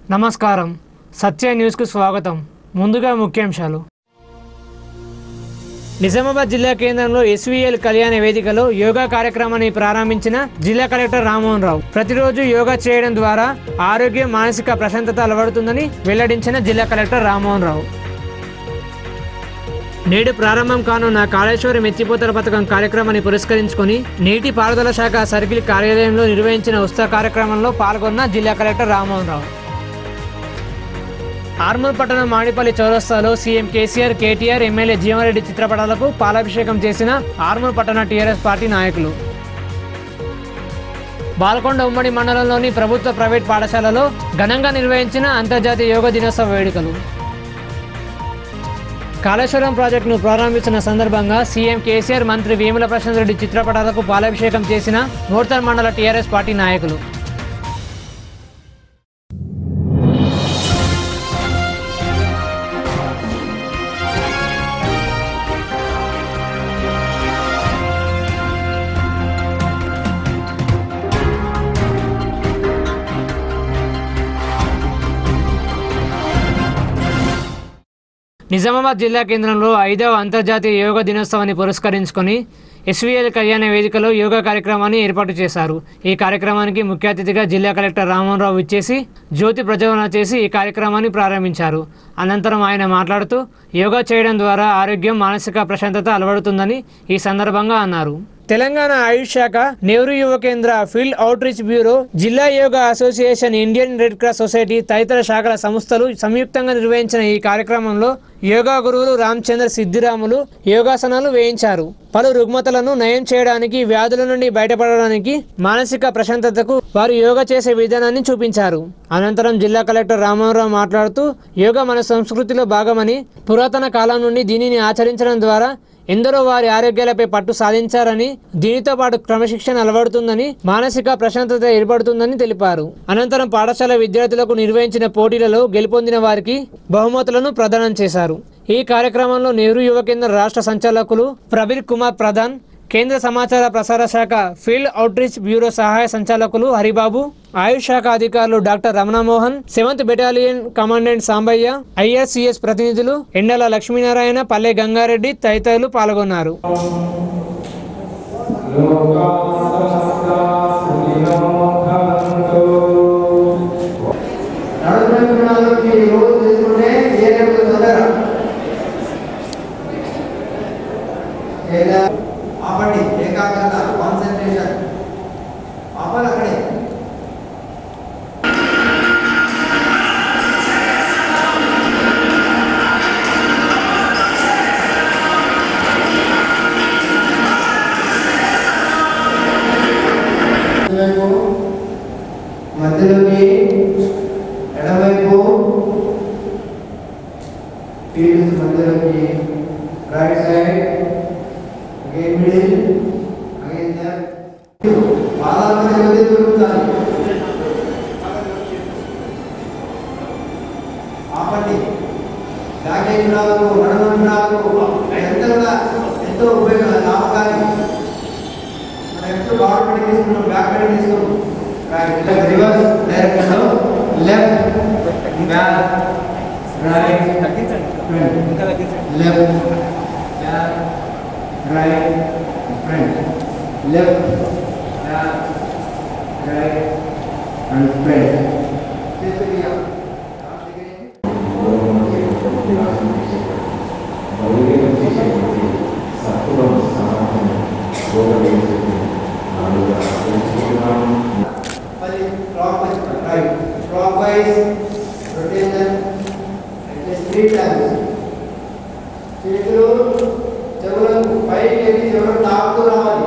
నమస్కారం సత్య న్యూస్కు స్వాగతం ముందుగా ముఖ్యాంశాలు నిజామాబాద్ జిల్లా కేంద్రంలో ఎస్వీఎల్ కళ్యాణ వేదికలో యోగా కార్యక్రమాన్ని ప్రారంభించిన జిల్లా కలెక్టర్ రామ్మోహన్ రావు ప్రతిరోజు యోగా చేయడం ద్వారా ఆరోగ్యం మానసిక ప్రశాంతత అలవడుతుందని వెల్లడించిన జిల్లా కలెక్టర్ రామ్మోహన్ రావు నేడు ప్రారంభం కానున్న కాళేశ్వరం ఎత్తిపోతల పథకం కార్యక్రమాన్ని పురస్కరించుకొని నీటి పారుదల శాఖ సర్కిల్ కార్యాలయంలో నిర్వహించిన ఉత్సవ కార్యక్రమంలో పాల్గొన్న జిల్లా కలెక్టర్ రామ్మోహన్ రావు ఆర్మూర్ పట్టణం మామిడిపల్లి చౌరస్తాలో CM KCR KTR MLA Jeevan Reddy చిత్రపటాలకు పాలాభిషేకం చేసిన ఆర్మూర్ పట్టణ టీఆర్ఎస్ పార్టీ నాయకులు బాల్కొండ ఉమ్మడి మండలంలోని ప్రభుత్వ ప్రైవేట్ పాఠశాలలో ఘనంగా నిర్వహించిన అంతర్జాతీయ యోగా దినోత్సవ వేడుకలు కాళేశ్వరం ప్రాజెక్టును ప్రారంభించిన సందర్భంగా సీఎం కేసీఆర్ మంత్రి వేముల ప్రశాంత్ రెడ్డి చిత్రపటాలకు పాలాభిషేకం చేసిన నూర్తన్ మండల టీఆర్ఎస్ పార్టీ నాయకులు నిజామాబాద్ జిల్లా కేంద్రంలో ఐదవ అంతర్జాతీయ యోగా దినోత్సవాన్ని పురస్కరించుకొని ఎస్వీఎల్ కళ్యాణ వేదికలో యోగా కార్యక్రమాన్ని ఏర్పాటు చేశారు ఈ కార్యక్రమానికి ముఖ్య అతిథిగా జిల్లా కలెక్టర్ రామ్మోహన్ రావు ఇచ్చేసి జ్యోతి ప్రజ్వలన చేసి ఈ కార్యక్రమాన్ని ప్రారంభించారు అనంతరం ఆయన మాట్లాడుతూ యోగా చేయడం ద్వారా ఆరోగ్యం మానసిక ప్రశాంతత అలవడుతుందని ఈ సందర్భంగా అన్నారు తెలంగాణ ఆయుష్ శాఖ నెహ్రూ యువ కేంద్ర ఫీల్డ్ అవుట్ రీచ్ బ్యూరో జిల్లా yoga association Indian red cross society తదితర శాఖల సంస్థలు సంయుక్తంగా నిర్వహించిన ఈ కార్యక్రమంలో యోగా గురువులు రామచంద్ర సిద్ధిరాములు యోగాసనాలు వేయించారు పలు రుగ్మతలను నయం చేయడానికి వ్యాధుల నుండి బయటపడడానికి మానసిక ప్రశాంతతకు వారు యోగా చేసే విధానాన్ని చూపించారు అనంతరం జిల్లా కలెక్టర్ రామారావు మాట్లాడుతూ యోగా మన సంస్కృతిలో భాగమని పురాతన కాలం నుండి దీనిని ఆచరించడం ద్వారా ఎందరో వారి ఆరోగ్యాలపై పట్టు సాధించారని దీనితో పాటు క్రమశిక్షణ అలవడుతుందని మానసిక ప్రశాంతత ఏర్పడుతుందని తెలిపారు అనంతరం పాఠశాల విద్యార్థులకు నిర్వహించిన పోటీలలో గెలుపొందిన వారికి బహుమతులను ప్రదానం చేశారు ఈ కార్యక్రమంలో నెహ్రూ యువ కేంద్ర రాష్ట్ర సంచాలకులు ప్రబీర్ కుమార్ ప్రధాన్ కేంద్ర సమాచార ప్రసార శాఖ ఫీల్డ్ అవుట్రీచ్ బ్యూరో సహాయ సంచాలకులు హరిబాబు ఆయుష్ శాఖ అధికారులు doctor Ramanamohan seventh battalion commandant Sambaiah IRCS ప్రతినిధులు ఎండల లక్ష్మీనారాయణ పల్లె గంగారెడ్డి తదితరులు పాల్గొన్నారు నడుపుతున్నకి రోజు తీసుకుంటే ఏ రేపు తొందర లేదా ఆపండి ఏకాగ్రత కాన్సన్ట్రేషన్ ఆపాలి అక్కడే వైపు మధ్యలోకి ఎడమవైపు ఫీల్డ్స్ మధ్యలోకి right side again middle again left పాదాల మధ్య మధ్య దొరుకుతాయి ఆపండి బ్యాకేజ్రాలకు నడమంత్రాలకు ఎంత కూడా ఎంతో ఉపయోగం లాభకారి మనం ఎప్పుడు బాడీ పెట్టి తీసుకున్నాం బ్యాక్ పెట్టి తీసుకున్నాం రైట్ లెఫ్ట్ రివర్స్ డైరెక్షన్ లో left back right front left back right front left back right and front చేతులు మరి clockwise right clockwise rotation three times చేతులు చెవులకు పైకి ఎక్కి చెవులు తాకుతూ రావాలి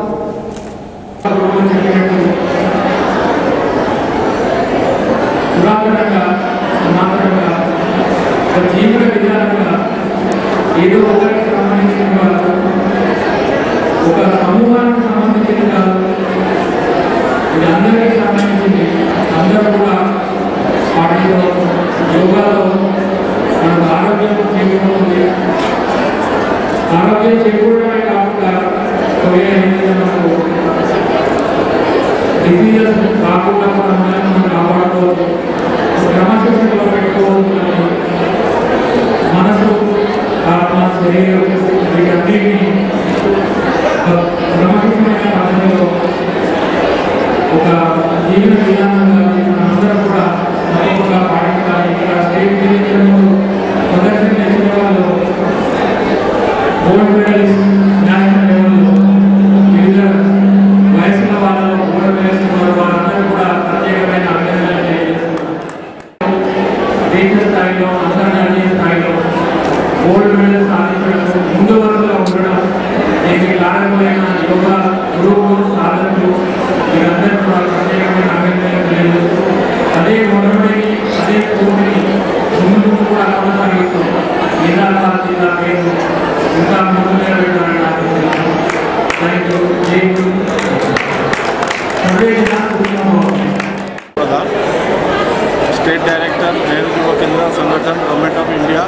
పురాతనంగా సనాతనంగా ఒక జీవన విధానంగా ఏదో ఒకరికి సంబంధించిన కాదు ఒక సమూహానికి సంబంధించిన కాదు ఇది అందరికీ సంబంధించింది అందరూ కూడా వాటిలో యోగాలో మనకు ఆరోగ్యం చేకూరుతుంది ఆరోగ్యం చేకూరడమే కాకుండా ఒకవేళ ఏదైనా మనకు డిసీజెస్ రాకుండా మనం మనం కాపాడుకోవచ్చు క్రమశిక్షణలో పెట్టుకోవాలని మనసు ఆత్మ శరీరం వీటన్నిటిని ఒక క్రమశిక్షణమైన పద్ధతిలో ఒక జీవన విధానంగా మనందరం కూడా తప్పకుండా పాటించాలి ఇక్కడ స్టేట్ మీద ముందు ప్రదర్శన చేసిన వాళ్ళు గోల్డ్ మెడలిస్ట్ నేషనల్ లెవెల్లో వివిధ వయసుల వాళ్ళు గోల్డ్ మెడలిస్ట్ ఉన్నారు వారందరూ కూడా ప్రత్యేకమైన అభినందనలు తెలియజేస్తున్నారు దేశ స్థాయిలో అంతర్జాతీయ స్థాయిలో గోల్డ్ మెడల్ సాధించడం ముందు వరుసలో ఉండడం దీనికి కారణమైన యోగా గురువులు సాధకులు వీరందరూ కూడా ప్రత్యేకమైన అభినందనలు తెలియజేస్తూ అదే మొదలుని అదే స్ఫూర్తిని ముందు ముందు కూడా కొనసాగిస్తూ నిరాకార జిల్లా పేరు ఇంకా ముందు నిలబెట్టాలని ఆశిస్తున్నాను థ్యాంక్ యూ జై గురు సర్వే జిల్లా కుటుంబం प्रधान स्टेट डायरेक्टर नेहरू युवा केंद्र संगठन government of India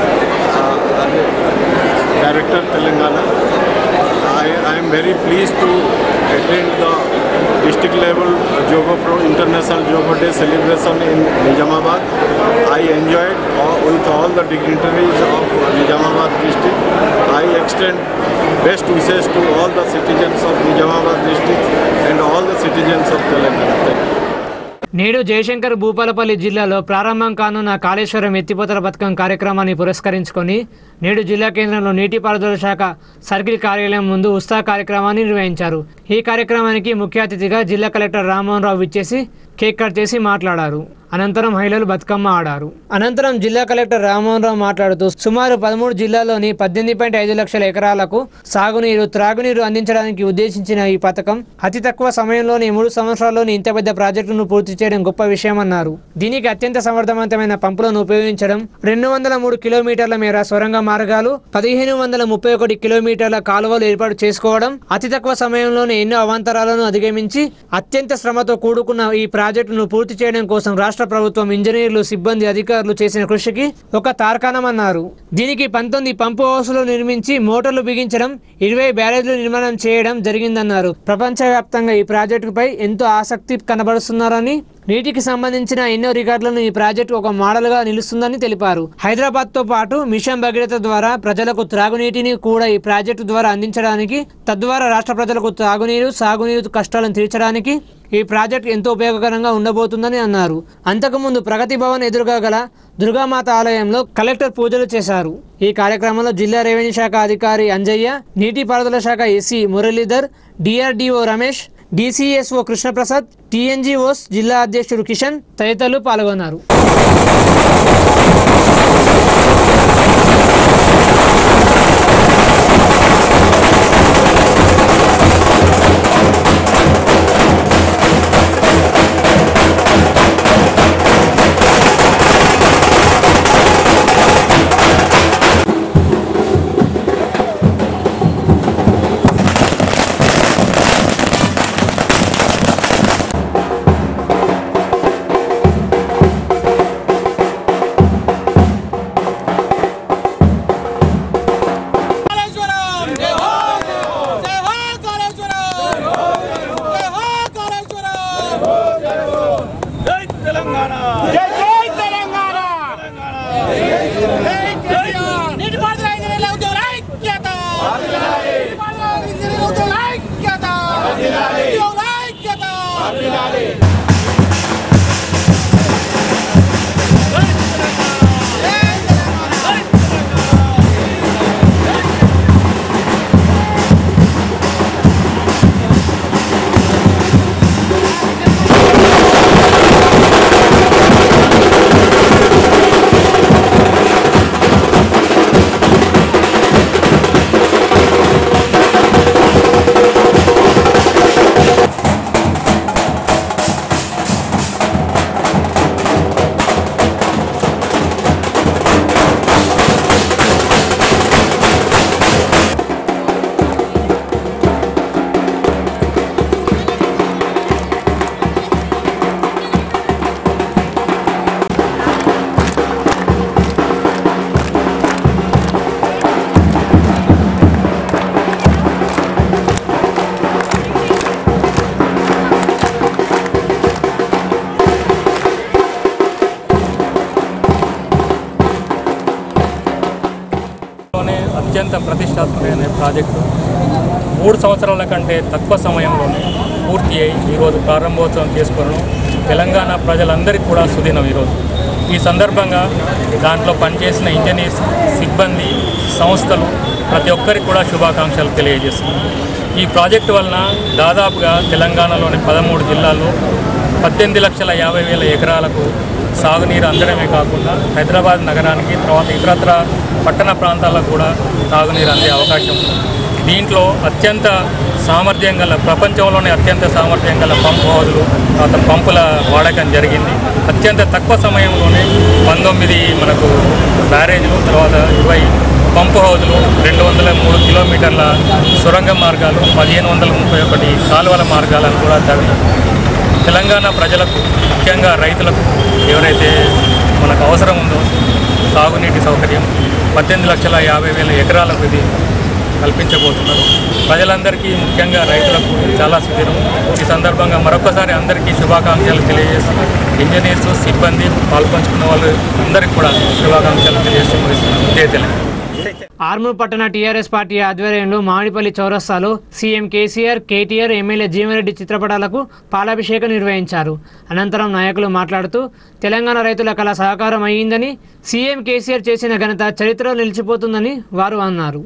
director Telangana I, I am very pleased to attend the district level Yoga Pro International Yoga Day celebration in Nizamabad. I enjoyed all, with all the dignitaries of Nizamabad district. I extend best wishes to all the citizens of Nizamabad district and all the citizens of Telangana. Thank you. నేడు జయశంకర్ భూపాలపల్లి జిల్లాలో ప్రారంభం కానున్న కాళేశ్వరం ఎత్తిపోతల పథకం కార్యక్రమాన్ని పురస్కరించుకొని నేడు జిల్లా కేంద్రంలో నీటిపారుదల శాఖ సర్కిల్ కార్యాలయం ముందు ఉత్సాహ కార్యక్రమాన్ని నిర్వహించారు ఈ కార్యక్రమానికి ముఖ్య అతిథిగా జిల్లా కలెక్టర్ రామ్మోహన్ రావు విచ్చేసి కేక్ కట్ చేసి మాట్లాడారు అనంతరం మహిళలు బతుకమ్మ ఆడారు అనంతరం జిల్లా కలెక్టర్ రామ్మోహన్ రావు మాట్లాడుతూ సుమారు పదమూడు జిల్లాల్లోని పద్దెనిమిది పాయింట్ ఐదు లక్షల ఎకరాలకు సాగునీరు త్రాగునీరు అందించడానికి ఉద్దేశించిన ఈ పథకం అతి తక్కువ సమయంలోనే మూడు సంవత్సరాల్లోని ఇంత పెద్ద ప్రాజెక్టును పూర్తి చేయడం గొప్ప విషయమన్నారు దీనికి అత్యంత సమర్థవంతమైన పంపులను ఉపయోగించడం రెండు వందల మూడు కిలోమీటర్ల మేర సొరంగ మార్గాలు పదిహేను వందల ముప్పై ఒకటి కిలోమీటర్ల కాలువలు ఏర్పాటు చేసుకోవడం అతి తక్కువ సమయంలోనే ఎన్నో అవాంతరాలను అధిగమించి అత్యంత శ్రమతో కూడుకున్న ఈ ప్రాజెక్టును పూర్తి చేయడం కోసం రాష్ట్ర ప్రభుత్వం ఇంజనీర్లు సిబ్బంది అధికారులు చేసిన కృషికి ఒక తార్కాణమన్నారు దీనికి పంతొమ్మిది పంపు హౌసులు నిర్మించి మోటార్లు బిగించడం ఇరవై బ్యారేజ్లు నిర్మాణం చేయడం జరిగిందన్నారు ప్రపంచవ్యాప్తంగా ఈ ప్రాజెక్టుపై ఎంతో ఆసక్తి కనబరుస్తున్నారని నీటికి సంబంధించిన ఎన్నో రికార్డులను ఈ ప్రాజెక్టు ఒక మోడల్గా నిలుస్తుందని తెలిపారు హైదరాబాద్ తో పాటు మిషన్ భగీరథ ద్వారా ప్రజలకు త్రాగునీటిని కూడా ఈ ప్రాజెక్టు ద్వారా అందించడానికి తద్వారా రాష్ట్ర ప్రజలకు తాగునీరు సాగునీరు కష్టాలను తీర్చడానికి ఈ ప్రాజెక్ట్ ఎంతో ఉపయోగకరంగా ఉండబోతుందని అన్నారు అంతకుముందు ప్రగతి భవన్ ఎదురుగా గల దుర్గామాత ఆలయంలో కలెక్టర్ పూజలు చేశారు ఈ కార్యక్రమంలో జిల్లా రెవెన్యూ శాఖ అధికారి అంజయ్య నీటిపారుదల శాఖ SE Muralidhar DRDO Ramesh DCSO Krishnaprasad TNGOs జిల్లా అధ్యక్షుడు కిషన్ తదితరులు పాల్గొన్నారు అత్యంత ప్రతిష్టాత్మకమైన ప్రాజెక్టు మూడు సంవత్సరాల కంటే తక్కువ సమయంలోనే పూర్తి అయి ఈరోజు ప్రారంభోత్సవం చేసుకోవడం తెలంగాణ ప్రజలందరికీ కూడా సుదినం ఈరోజు ఈ సందర్భంగా దాంట్లో పనిచేసిన ఇంజనీర్స్ సిబ్బంది సంస్థలు ప్రతి ఒక్కరికి కూడా శుభాకాంక్షలు తెలియజేస్తున్నాను ఈ ప్రాజెక్టు వలన దాదాపుగా తెలంగాణలోని పదమూడు జిల్లాల్లో పద్దెనిమిది లక్షల యాభై వేల ఎకరాలకు సాగునీరు అందడమే కాకుండా హైదరాబాద్ నగరానికి తర్వాత ఇతరత్ర పట్టణ ప్రాంతాలకు కూడా తాగునీరు అందే అవకాశం ఉంది దీంట్లో అత్యంత సామర్థ్యం గల ప్రపంచంలోనే అత్యంత సామర్థ్యం గల పంపు హౌజులు తర్వాత పంపుల వాడకం జరిగింది అత్యంత తక్కువ సమయంలోనే పంతొమ్మిది మనకు బ్యారేజ్లు తర్వాత ఇరవై పంపు హౌజులు రెండు వందల మూడు కిలోమీటర్ల సొరంగ మార్గాలు పదిహేను వందల ముప్పై ఒకటి కాలువల మార్గాలను కూడా తవ్వి తెలంగాణ ప్రజలకు ముఖ్యంగా రైతులకు ఎవరైతే మనకు అవసరం ఉందో సాగునీటి సౌకర్యం పద్దెనిమిది లక్షల యాభై వేల ఎకరాలకు ఇది కల్పించబోతున్నారు ప్రజలందరికీ ముఖ్యంగా రైతులకు చాలా సుదినం ఈ సందర్భంగా మరొకసారి అందరికీ శుభాకాంక్షలు తెలియజేసి ఇంజనీర్స్ సిబ్బంది పాల్పంచుకున్న వాళ్ళు అందరికీ కూడా శుభాకాంక్షలు తెలియజేసి ముగిస్తున్నాను జై తెలంగాణ ఆర్మూర్ పట్టణ టీఆర్ఎస్ పార్టీ ఆధ్వర్యంలో మామిడిపల్లి చౌరస్తాలో CM KCR KTR MLA Jeevan Reddy చిత్రపటాలకు పాలాభిషేకం నిర్వహించారు అనంతరం నాయకులు మాట్లాడుతూ తెలంగాణ రైతుల కళ సహకారం అయ్యిందని సీఎం కేసీఆర్ చేసిన ఘనత చరిత్రలో నిలిచిపోతుందని వారు అన్నారు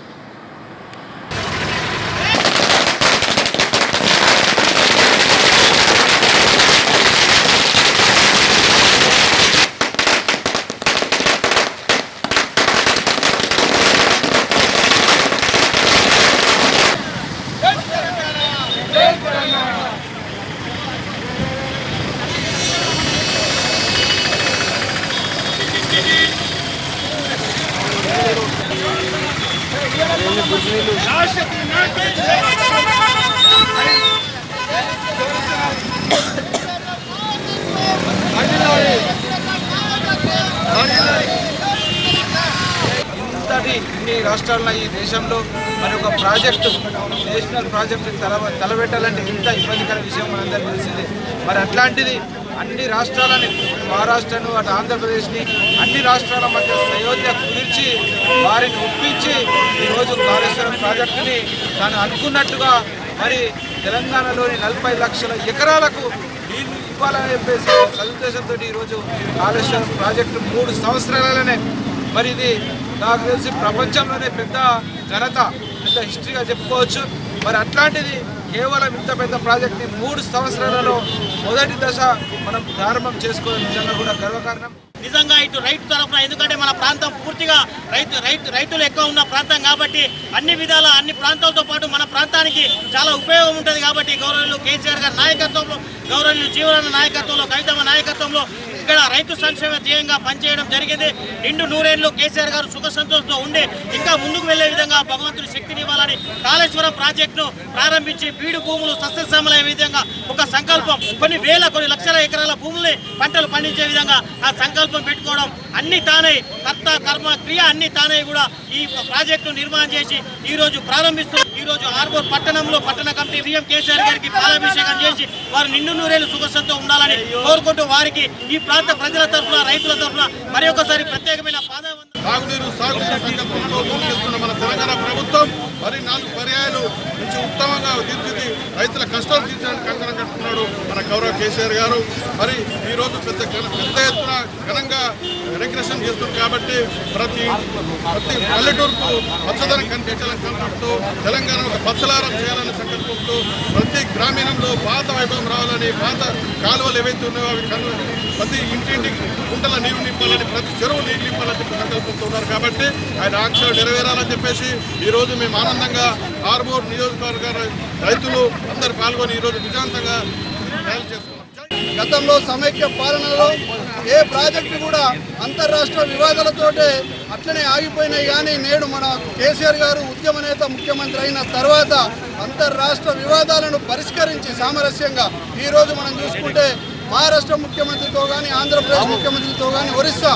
ఇంతటి ఇన్ని రాష్ట్రాల్లో ఈ దేశంలో మరి ఒక ప్రాజెక్టు నేషనల్ ప్రాజెక్టు తల తలబెట్టాలంటే ఇంత ఇబ్బందికర విషయం మనందరికీ తెలిసిందే మరి అట్లాంటిది అన్ని రాష్ట్రాలని మహారాష్ట్రను అటు ఆంధ్రప్రదేశ్ని అన్ని రాష్ట్రాల మధ్య సయోధ్య కుదిర్చి వారిని ఒప్పించి ఈరోజు కాళేశ్వరం ప్రాజెక్టుని తాను అనుకున్నట్టుగా మరి తెలంగాణలోని నలభై లక్షల ఎకరాలకు నీళ్లు ఇవ్వాలని చెప్పేసి సదుద్దేశంతో ఈరోజు కాళేశ్వరం ప్రాజెక్టు మూడు సంవత్సరాలనే మరి ఇది నాకు తెలిసి ప్రపంచంలోనే పెద్ద ఘనత పెద్ద హిస్టరీగా చెప్పుకోవచ్చు మరి అట్లాంటిది కేవలం ఇంత పెద్ద ప్రాజెక్ట్ని మూడు సంవత్సరాలలో మొదటి దశ మనం ప్రారంభం చేసుకోవడం నిజంగా కూడా గర్వకారణం నిజంగా ఇటు రైతు తరఫున ఎందుకంటే మన ప్రాంతం పూర్తిగా రైతు రైతు రైతులు ఎక్కువ ఉన్న ప్రాంతం కాబట్టి అన్ని విధాల అన్ని ప్రాంతాలతో పాటు మన ప్రాంతానికి చాలా ఉపయోగం ఉంటుంది కాబట్టి గౌరవులు కేసీఆర్ గారి నాయకత్వంలో గౌరవులు జీవన నాయకత్వంలో కవితమ్మ నాయకత్వంలో ఇక్కడ రైతు సంక్షేమ ధ్యేయంగా పనిచేయడం జరిగింది నిండు నూరేళ్లు కేసీఆర్ గారు సుఖ సంతోషంతో ఉండి ఇంకా ముందుకు వెళ్లే విధంగా భగవంతుడు శక్తినివ్వాలని కాళేశ్వరం ప్రాజెక్టును ప్రారంభించి బీడు భూములు సస్యశ్యామలయ్యే విధంగా ఒక సంకల్పం కొన్ని వేల కొన్ని లక్షల ఎకరాల భూముల్ని పంటలు పండించే విధంగా ఆ సంకల్పం పెట్టుకోవడం అన్ని తానే కర్త కర్మ క్రియ అన్ని తానే కూడా ఈ ప్రాజెక్టు నిర్మాణం చేసి ఈ రోజు ప్రారంభిస్తూ ఈ రోజు ఆర్మూర్ పట్టణంలో పట్టణ కమిటీ సీఎం కేసీఆర్ గారికి పాలాభిషేకం చేసి వారు నిండు నూరేళ్లు సుఖసంతో ఉండాలని కోరుకుంటూ వారికి ఈ ప్రాంత ప్రజల తరఫున రైతుల తరఫున మరి ఒకసారి ప్రత్యేకమైన పాదవందనం తాగునీరు సాగునీరు సంకల్పంతో ముందుకెళ్తున్న మన తెలంగాణ ప్రభుత్వం మరి నాలుగు పర్యాయాలు నుంచి ఉత్తమంగా తీర్చిది రైతుల కష్టాలు తీర్చడానికి కంకణం కట్టుకున్నాడు మన గౌరవ కేసీఆర్ గారు మరి ఈ రోజు పెద్ద ఘన- పెద్ద ఎత్తున ఘనంగా ఇనాగ్రేషన్ చేస్తుంది కాబట్టి ప్రతి ప్రతి పల్లెటూరుకు పచ్చదనం కనిపించాలని సంకల్పంతో తెలంగాణ ఒక పచ్చలారం చేయాలనే సంకల్పంతో ప్రతి గ్రామీణంలో పాత వైభవం రావాలని పాత కాలువలు ఏవైతే ఉన్నాయో అవి కను ప్రతి ఇంటింటికి కుంటల నీరు నింపాలని ప్రతి చెరువు నీరు నింపాలని చెప్పి సంకల్పంతో ఉన్నారు కాబట్టి ఆయన ఆంక్షలు నెరవేరాలని చెప్పేసి ఈ రోజు మేము ఆనందంగా ఆర్మూర్ నియోజకవర్గ రైతులు అందరు పాల్గొని ఈ రోజు విజయవంతంగా ర్యాలీ చేసుకున్నాం గతంలో సమైక్య పాలనలో ఏ ప్రాజెక్టు కూడా అంతర్రాష్ట్ర వివాదాలతోటే అట్లనే ఆగిపోయినాయి కానీ నేడు మన కేసీఆర్ గారు ఉద్యమ నేత ముఖ్యమంత్రి అయిన తర్వాత అంతర్రాష్ట్ర వివాదాలను పరిష్కరించి సామరస్యంగా ఈరోజు మనం చూసుకుంటే మహారాష్ట్ర ముఖ్యమంత్రితో కానీ ఆంధ్రప్రదేశ్ ముఖ్యమంత్రితో కానీ ఒరిస్సా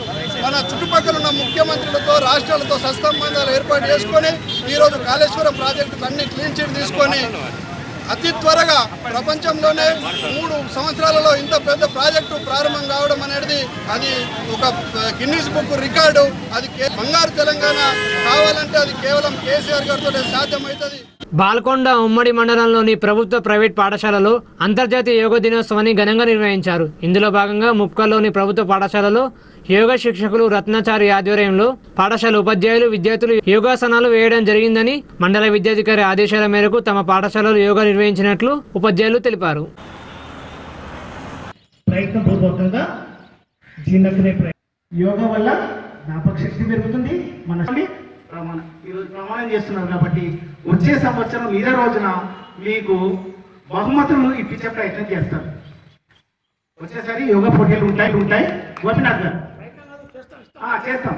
మన చుట్టుపక్కల ఉన్న ముఖ్యమంత్రులతో రాష్ట్రాలతో సత్సంబంధాలు ఏర్పాటు చేసుకొని ఈరోజు కాళేశ్వరం ప్రాజెక్టు అన్ని క్లీన్ చిట్ తీసుకొని అతి త్వరగా ప్రపంచంలోనే మూడు సంవత్సరాలలో ఇంత పెద్ద ప్రాజెక్టు ప్రారంభం కావడం అనేది అది ఒక గిన్నీస్ బుక్ రికార్డు అది కే- బంగారు తెలంగాణ కావాలంటే అది కేవలం కేసీఆర్ గారితో సాధ్యమవుతుంది బాల్కొండ ఉమ్మడి మండలంలోని ప్రభుత్వ ప్రైవేట్ పాఠశాలలో అంతర్జాతీయ యోగా దినోత్సవాన్ని ఘనంగా నిర్వహించారు ఇందులో భాగంగా ముప్కల్లోని ప్రభుత్వ పాఠశాలలో యోగా శిక్షకులు రత్నాచారి ఆధ్వర్యంలో పాఠశాల ఉపాధ్యాయులు విద్యార్థులు యోగాసనాలు వేయడం జరిగిందని మండల విద్యాధికారి ఆదేశాల మేరకు తమ పాఠశాలలో యోగా నిర్వహించినట్లు ఉపాధ్యాయులు తెలిపారు ప్రయత్నపూర్వకంగా జీర్ణక్రియ ప్రయ- యోగా వల్ల జ్ఞాపక శక్తి పెరుగుతుంది మన మన ఈరోజు ప్రమాణం చేస్తున్నారు కాబట్టి వచ్చే సంవత్సరం ఇదే రోజున మీకు బహుమతులు ఇప్పించే ప్రయత్నం చేస్తారు వచ్చేసరి యోగా పోటీలు ఉంటాయి ఉంటాయి గోపినాథ్ గారు ఆ, చేస్తాం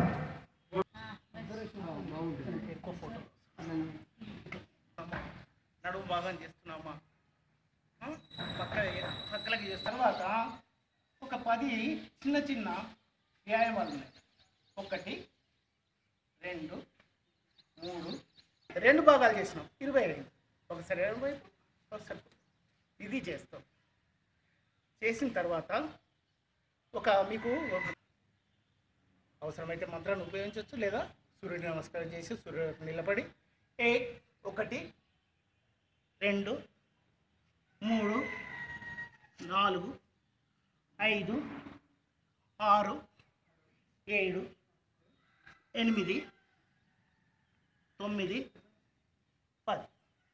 నడుము భాగం చేస్తున్నామా ఆ? పక్క పక్కలకి చేస్తాం తర్వాత ఒక పది చిన్న చిన్న వ్యాయామాలు ఉన్నాయి ఒకటి రెండు మూడు రెండు భాగాలు చేసినాం ఇరవై రెండు ఒకసారి ఎడమ వైపు ఒకసారి కుడి. ఇది చేస్తాం చేసిన తర్వాత ఒక మీకు ఒక అవసరమైతే మంత్రాన్ని ఉపయోగించవచ్చు లేదా సూర్యుడి నమస్కారం చేసి సూర్యుడు నిలబడి ఏ ఒకటి రెండు మూడు నాలుగు ఐదు ఆరు ఏడు ఎనిమిది తొమ్మిది పది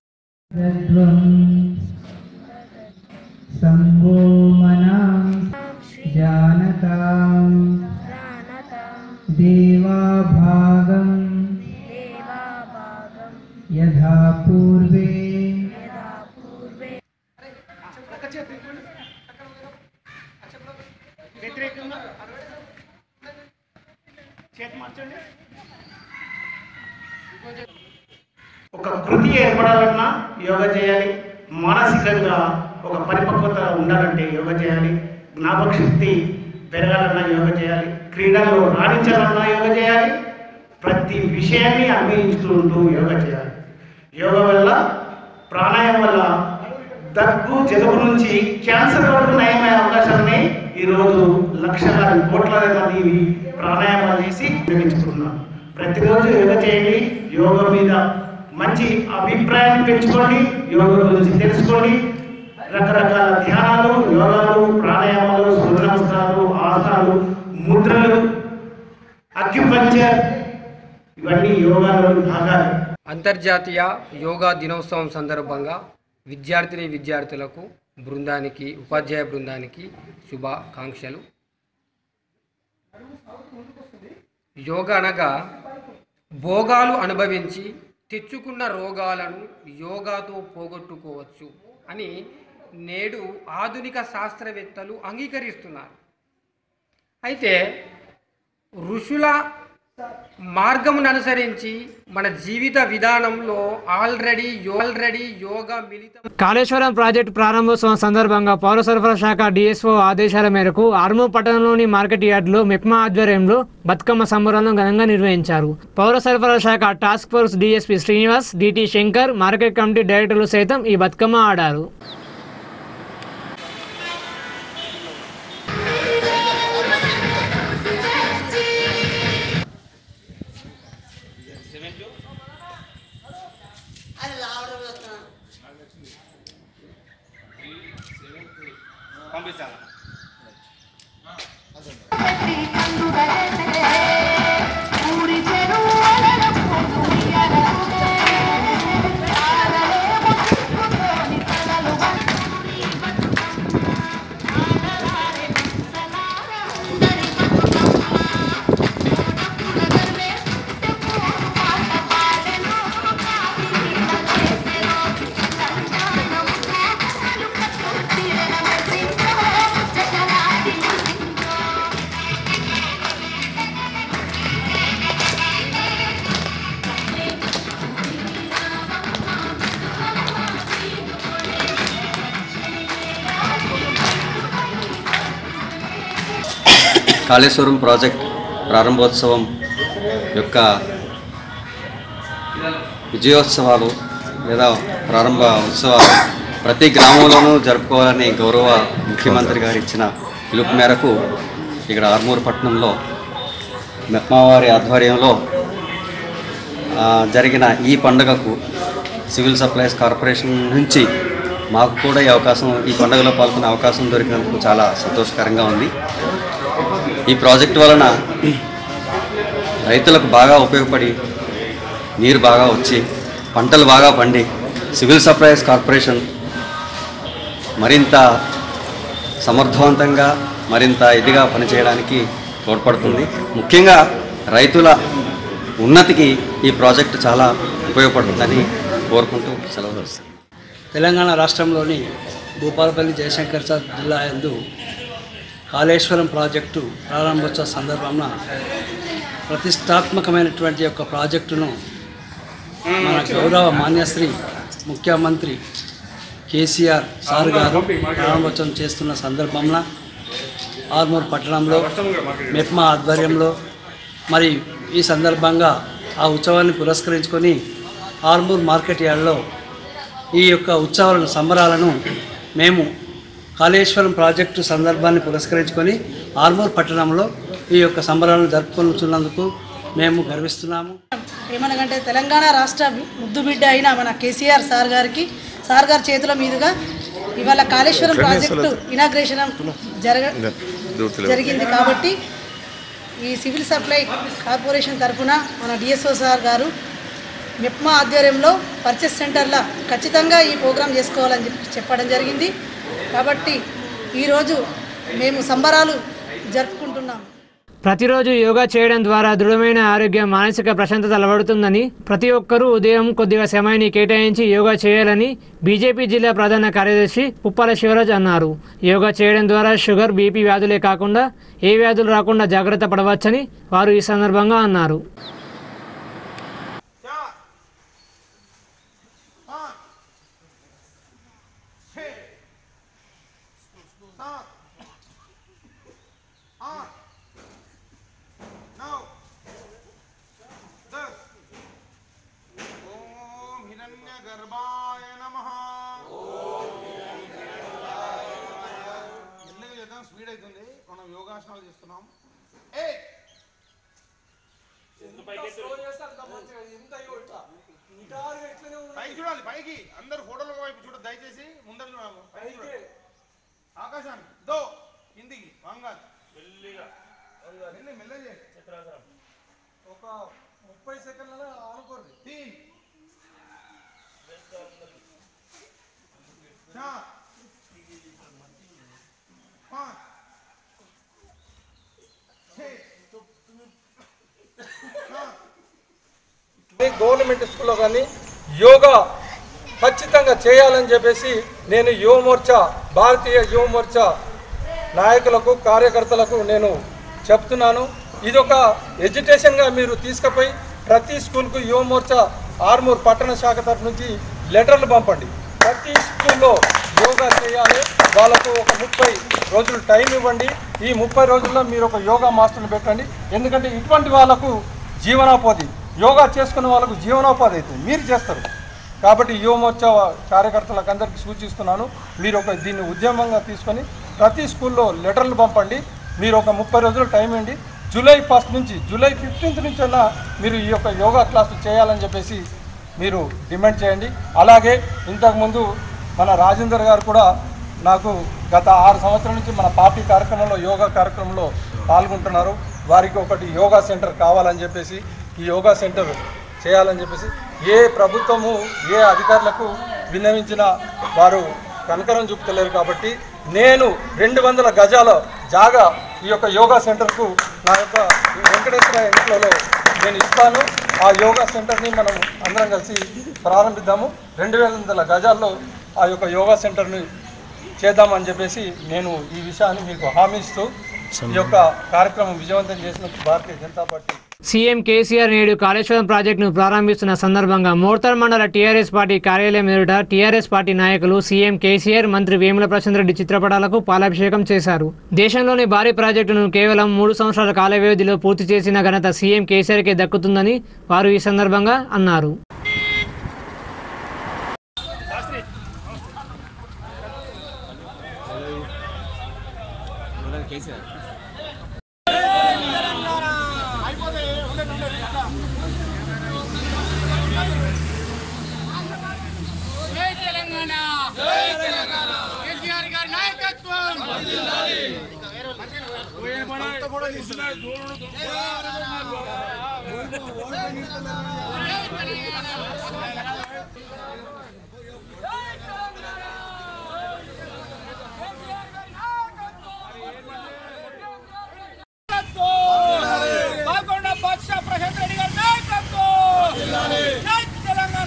సంభో మనాం జానతాం దేవాభాగం యథా పూర్వే ఒక చేతి వ్యతిరేకంగా చేతి మార్చండి ఒక కృతి ఏర్పడాలన్నా యోగా చేయాలి మానసికంగా ఒక పరిపక్వత ఉండాలంటే యోగా చేయాలి జ్ఞాపక శక్తి పెరగాలన్నా యోగా చేయాలి క్రీడల్లో రాణించాలన్నా యోగా చేయాలి ప్రతి విషయాన్ని అన్వయించుకుంటూ యోగా చేయాలి యోగా వల్ల ప్రాణాయామం వల్ల దగ్గు జలుబు నుంచి క్యాన్సర్ వరకు నయమయ్యే అవకాశాన్ని ఈరోజు లక్షలాది కోట్లాది మంది ఇవి ప్రాణాయామాలు చేసి ఉపయోగించుకున్నాం ప్రతిరోజు యోగా చేయండి యోగా మీద మంచి అభిప్రాయాన్ని పెంచుకోండి యోగా గురించి తెలుసుకోండి రకరకాల ధ్యానాలు యోగాలు ప్రాణాయామాలు సూర్య నమస్కారాలు ఆసనాలు ముద్రలు అక్యుపంచర్ ఇవన్నీ యోగాలోని భాగాలు అంతర్జాతీయ యోగా దినోత్సవం సందర్భంగా విద్యార్థిని విద్యార్థులకు బృందానికి ఉపాధ్యాయ బృందానికి శుభాకాంక్షలు యోగా అనగా భోగాలు అనుభవించి తెచ్చుకున్న రోగాలను యోగాతో పోగొట్టుకోవచ్చు అని నేడు ఆధునిక శాస్త్రవేత్తలు అంగీకరిస్తున్నారు అయితే ఋషుల మార్గమును అనుసరించి మన జీవిత విధానంలో ఆల్రెడీ ఆల్రెడీ యోగా మిళితం కాళేశ్వరం ప్రాజెక్టు ప్రారంభోత్సవం సందర్భంగా పౌర సరఫరా శాఖ డిఎస్ఓ ఆదేశాల మేరకు ఆర్మూ పట్టణంలోని మార్కెట్ యార్డులో మెప్మా ఆధ్వర్యంలో బతుకమ్మ సంబరాలను ఘనంగా నిర్వహించారు పౌర సరఫరా శాఖ task force DSP Srinivas DT Shankar market committee డైరెక్టర్లు సైతం ఈ బతుకమ్మ ఆడారు పంపిస్తాను కాళేశ్వరం ప్రాజెక్ట్ ప్రారంభోత్సవం యొక్క విజయోత్సవాలు లేదా ప్రారంభ ఉత్సవాలు ప్రతి గ్రామంలోనూ జరుపుకోవాలని గౌరవ ముఖ్యమంత్రి గారు ఇచ్చిన పిలుపు మేరకు ఇక్కడ ఆర్మూరు పట్టణంలో మెప్మావారి ఆధ్వర్యంలో ఆ, జరిగిన ఈ పండుగకు సివిల్ సప్లైస్ కార్పొరేషన్ నుంచి మాకు కూడా ఈ అవకాశం ఈ పండుగలో పాల్గొనే అవకాశం దొరికినందుకు చాలా సంతోషకరంగా ఉంది ఈ ప్రాజెక్టు వలన రైతులకు బాగా ఉపయోగపడి నీరు బాగా వచ్చి పంటలు బాగా పండి సివిల్ సప్లైస్ కార్పొరేషన్ మరింత సమర్థవంతంగా మరింత ఇదిగా పనిచేయడానికి తోడ్పడుతుంది ముఖ్యంగా రైతుల ఉన్నతికి ఈ ప్రాజెక్టు చాలా ఉపయోగపడుతుందని కోరుకుంటూ సెలవు ఇస్తాను తెలంగాణ రాష్ట్రంలోని భూపాలపల్లి జయశంకర్ సార్ జిల్లా యందు కాళేశ్వరం ప్రాజెక్టు ప్రారంభోత్సవ సందర్భంలో ప్రతిష్టాత్మకమైనటువంటి యొక్క ప్రాజెక్టును మన గౌరవ మాన్యశ్రీ ముఖ్యమంత్రి కేసీఆర్ సార్ గారు ప్రారంభోత్సవం చేస్తున్న సందర్భంలో ఆర్మూర్ పట్టణంలో మెప్మా ఆధ్వర్యంలో మరి ఈ సందర్భంగా ఆ ఉత్సవాన్ని పురస్కరించుకొని ఆర్మూర్ మార్కెట్ యార్డ్లో ఈ యొక్క ఉత్సవాలను సంబరాలను మేము కాళేశ్వరం ప్రాజెక్టు సందర్భాన్ని పురస్కరించుకొని ఆర్మూర్ పట్టణంలో ఈ యొక్క సంబరాలను జరుపుకొనుచున్నందుకు మేము గర్విస్తున్నాము ఏమనగంటే తెలంగాణ రాష్ట్ర ముద్దు బిడ్డ అయిన మన కేసీఆర్ సార్ గారికి సార్ గారి చేతుల మీదుగా ఇవాళ కాళేశ్వరం ప్రాజెక్టు ఇనాగ్రేషన్ జరగ జరిగింది కాబట్టి ఈ సివిల్ సప్లై కార్పొరేషన్ తరఫున మన డిఎస్ఓ సార్ గారు మెప్మా ఆధ్వర్యంలో పర్చేస్ సెంటర్లో ఖచ్చితంగా ఈ ప్రోగ్రాం చేసుకోవాలని చెప్పి చెప్పడం జరిగింది కాబట్టి ఈరోజు మేము సంబరాలు జరుపుకుంటున్నాం ప్రతిరోజు యోగా చేయడం ద్వారా దృఢమైన ఆరోగ్యం మానసిక ప్రశాంతత అలవడుతుందని ప్రతి ఒక్కరూ ఉదయం కొద్దిగా సమయాన్ని కేటాయించి యోగా చేయాలని బీజేపీ జిల్లా ప్రధాన కార్యదర్శి పుప్పాల శివరాజ్ అన్నారు యోగా చేయడం ద్వారా షుగర్ బీపీ వ్యాధులే కాకుండా ఏ వ్యాధులు రాకుండా జాగ్రత్త పడవచ్చని వారు ఈ సందర్భంగా అన్నారు ఓం హిరణ్య గర్భాయ నమ మెల్లగా చేద్దాం స్పీడ్ అవుతుంది మనం యోగాసనాలు చేస్తున్నాం ఏ పైకి చూడాలి పైకి అందరు ఫోటోల వైపు చూడ దయచేసి ముందర చూడాలి పైకి చూడాలి ఆకాశాన్ని దో కిందికి వంగాలి మెల్లిగా మెల్లి మెల్లగా చేయి. ఒక ముప్పై సెకండ్ల ఆనుకోండి తీ चार पाँच గవర్నమెంట్ స్కూల్లో కానీ యోగా ఖచ్చితంగా చేయాలని చెప్పేసి నేను యువ మోర్చా భారతీయ యువ మోర్చా నాయకులకు కార్యకర్తలకు నేను చెప్తున్నాను ఇది ఒక ఎడ్యుకేషన్గా మీరు తీసుకుపోయి ప్రతి స్కూల్కు యువ మోర్చా ఆర్మూర్ పట్టణ శాఖ తరఫు నుంచి లెటర్లు పంపండి ప్రతి స్కూల్లో యోగా చేయాలి వాళ్ళకు ఒక ముప్పై రోజులు టైం ఇవ్వండి ఈ ముప్పై రోజుల్లో మీరు ఒక యోగా మాస్టర్ని పెట్టండి ఎందుకంటే ఇటువంటి వాళ్ళకు జీవనోపాధి యోగా చేసుకున్న వాళ్ళకు జీవనోపాధి అవుతుంది మీరు చేస్తారు కాబట్టి యువ మోర్చా కార్యకర్తలకు అందరికీ సూచిస్తున్నాను మీరు ఒక దీన్ని ఉద్యమంగా తీసుకొని ప్రతి స్కూల్లో లెటర్లు పంపండి మీరు ఒక ముప్పై రోజులు టైం ఇవ్వండి జూలై ఫస్ట్ నుంచి జూలై ఫిఫ్టీన్త్ నుంచి అయినా మీరు ఈ యొక్క యోగా క్లాసులు చేయాలని చెప్పేసి మీరు డిమాండ్ చేయండి అలాగే ఇంతకుముందు మన రాజేందర్ గారు కూడా నాకు గత ఆరు సంవత్సరాల నుంచి మన పార్టీ కార్యక్రమంలో యోగా కార్యక్రమంలో పాల్గొంటున్నారు వారికి ఒకటి యోగా సెంటర్ కావాలని చెప్పేసి ఈ యోగా సెంటర్ చేయాలని చెప్పేసి ఏ ప్రభుత్వము ఏ అధికారులకు విన్నవించినా వారు కనకరం చూపుతలేరు కాబట్టి నేను రెండు వందల గజాల జాగా ఈ యొక్క యోగా సెంటర్కు నా యొక్క వెంకటేశ్వర ఇంట్లో నేను ఇస్తాను ఆ యోగా సెంటర్ని మనం అందరం కలిసి ప్రారంభిద్దాము రెండు వేల వందల గజాల్లో ఆ యొక్క యోగా సెంటర్ని చేద్దామని చెప్పేసి నేను ఈ విషయాన్ని మీకు హామీ ఇస్తూ ఈ యొక్క కార్యక్రమం విజయవంతం చేసినందుకు Bharatiya Janata party CM KCR నేడు కాళేశ్వరం ప్రాజెక్టును ప్రారంభిస్తున్న సందర్భంగా మోర్తర్ మండల టీఆర్ఎస్ పార్టీ కార్యాలయం ఎదుట టీఆర్ఎస్ పార్టీ నాయకులు సీఎం కేసీఆర్ మంత్రి వేముల ప్రశాంత్ రెడ్డి చిత్రపటాలకు పాలాభిషేకం చేశారు దేశంలోని భారీ ప్రాజెక్టును కేవలం మూడు సంవత్సరాల కాల వ్యవధిలో పూర్తి చేసిన ఘనత సీఎం కేసీఆర్కే దక్కుతుందని వారు ఈ సందర్భంగా అన్నారు కేసీఆర్ జై తెలంగాణ జై తెలంగాణ కేసీఆర్ గారి నాయకత్వం బాల్కొండ బాద్షా ప్రశాంత్ రెడ్డి గారి నాయకత్వం జై తెలంగాణ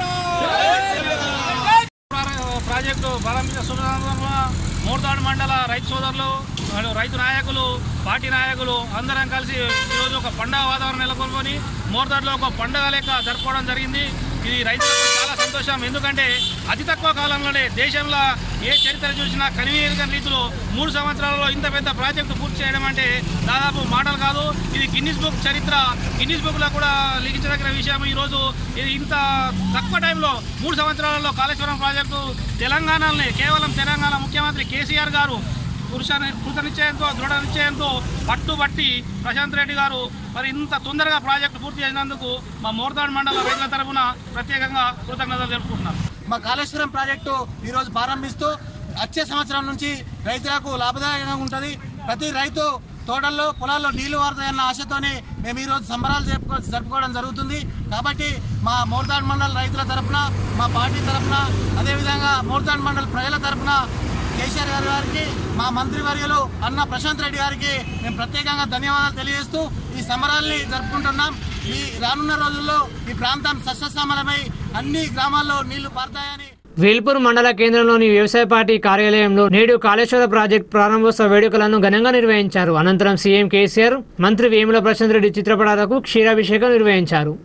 ప్రాజెక్టు ప్రారంభించిన సందర్భంగా మూర్తాడు మండల రైతు సోదరులు మరియు రైతు నాయకులు పార్టీ నాయకులు అందరం కలిసి ఈరోజు ఒక పండగ వాతావరణం నెలకొల్పుకొని మోర్తాడులో ఒక పండగ లెక్క జరుపుకోవడం జరిగింది ఇది రైతులకు చాలా సంతోషం ఎందుకంటే అతి తక్కువ కాలంలోనే దేశంలో ఏ చరిత్ర చూసినా కనివీరని రీతిలో మూడు సంవత్సరాలలో ఇంత పెద్ద ప్రాజెక్టు పూర్తి చేయడం అంటే దాదాపు మాటలు కాదు ఇది గిన్నిస్ బుక్ చరిత్ర గిన్నిస్ బుక్లో కూడా లిఖించదగిన విషయం ఈరోజు ఇది ఇంత తక్కువ టైంలో మూడు సంవత్సరాలలో కాళేశ్వరం ప్రాజెక్టు తెలంగాణని కేవలం తెలంగాణ ముఖ్యమంత్రి కేసీఆర్ గారు పురుష కృత నిశ్చయంతో దృఢ నిశ్చయంతో పట్టుబట్టి ప్రశాంత్ రెడ్డి గారు మరి ఇంత తొందరగా ప్రాజెక్టు పూర్తి చేసినందుకు మా మోర్దాడ్ మండల రైతుల తరఫున ప్రత్యేకంగా కృతజ్ఞతలు తెలుపుకుంటున్నాను మా కాళేశ్వరం ప్రాజెక్టు ఈరోజు ప్రారంభిస్తూ వచ్చే సంవత్సరం నుంచి రైతులకు లాభదాయకంగా ఉంటుంది ప్రతి రైతు తోటల్లో పొలాల్లో నీళ్లు వారుతాయన్న ఆశతోనే మేము ఈరోజు సంబరాలు జరుపుకో జరుపుకోవడం జరుగుతుంది కాబట్టి మా మోర్తాడ్ మండల్ రైతుల తరపున మా పార్టీ తరపున అదేవిధంగా మోర్తాడ్ మండల్ ప్రజల తరపున కేసీఆర్ గారి గారికి మా మంత్రివర్యులు అన్న ప్రశాంత్ రెడ్డి గారికి మేము ప్రత్యేకంగా ధన్యవాదాలు తెలియజేస్తూ ఈ సంబరాల్ని జరుపుకుంటున్నాం ఈ రానున్న రోజుల్లో ఈ ప్రాంతం సస్యశ్యామలమై అన్ని గ్రామాల్లో నీళ్లు పారుతాయని వేల్పూర్ మండల కేంద్రంలోని వ్యవసాయ పార్టీ కార్యాలయంలో నేడు కాళేశ్వర ప్రాజెక్టు ప్రారంభోత్సవ వేడుకలను ఘనంగా నిర్వహించారు అనంతరం సీఎం కేసీఆర్ మంత్రి వేముల ప్రశాంత్ రెడ్డి చిత్రపటాలకు క్షీరాభిషేకం నిర్వహించారు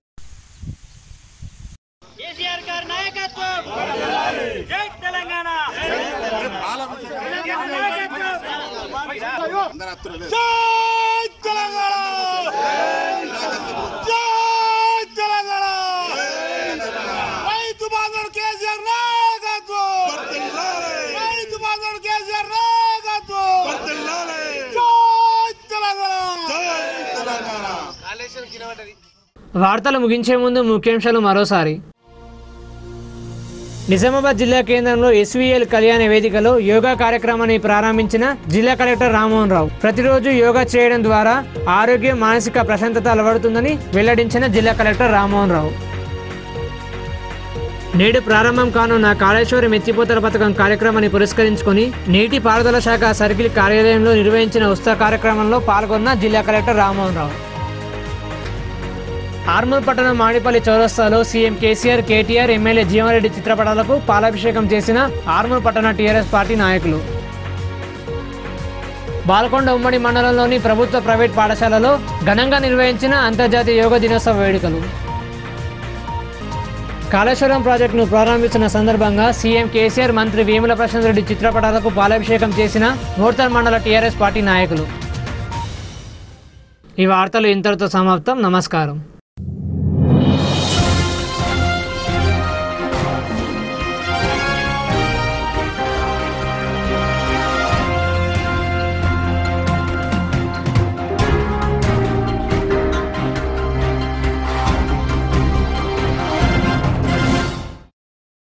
కేసీఆర్ గారి నాయకత్వం జై తెలంగాణ జై తెలంగాణ జై తెలంగాణ రైతు బాంధవుడు కేసీఆర్ నాయకత్వం రైతు బాంధవుడు కేసీఆర్ నాయకత్వం జై తెలంగాణ కాళేశ్వరం కినబడ్డది వార్తలు ముగించే ముందు ముఖ్యాంశాలు మరోసారి నిజామాబాద్ జిల్లా కేంద్రంలో ఎస్వీఎల్ కళ్యాణ వేదికలో యోగా కార్యక్రమాన్ని ప్రారంభించిన జిల్లా కలెక్టర్ రామ్మోహన్ రావు ప్రతిరోజు యోగా చేయడం ద్వారా ఆరోగ్యం మానసిక ప్రశాంతత అలవడుతుందని వెల్లడించిన జిల్లా కలెక్టర్ రామ్మోహన్ రావు నేడు ప్రారంభం కానున్న కాళేశ్వరం ఎత్తిపోతల పథకం కార్యక్రమాన్ని పురస్కరించుకొని నీటి పారుదల శాఖ సర్కిల్ కార్యాలయంలో నిర్వహించిన ఉత్సవ కార్యక్రమంలో పాల్గొన్న జిల్లా కలెక్టర్ రామ్మోహన్ రావు ఆర్మూర్ పట్టణం మాడిపల్లి చౌరస్తాలో CM KCR KTR MLA Jeeva Reddy చిత్రపటాలకు పాలాభిషేకం చేసిన ఆర్మూర్ పట్టణ టీఆర్ఎస్ పార్టీ నాయకులు బాల్కొండ ఉమ్మడి మండలంలోని ప్రభుత్వ ప్రైవేట్ పాఠశాలలో ఘనంగా నిర్వహించిన అంతర్జాతీయ యోగా దినోత్సవ వేడుకలు కాళేశ్వరం ప్రాజెక్టును ప్రారంభించిన సందర్భంగా సీఎం కేసీఆర్ మంత్రి వేముల ప్రశాంత్ రెడ్డి చిత్రపటాలకు పాలాభిషేకం చేసిన నూర్తన్ మండల టీఆర్ఎస్ పార్టీ నాయకులు ఈ వార్తలు ఇంతటితో సమాప్తం నమస్కారం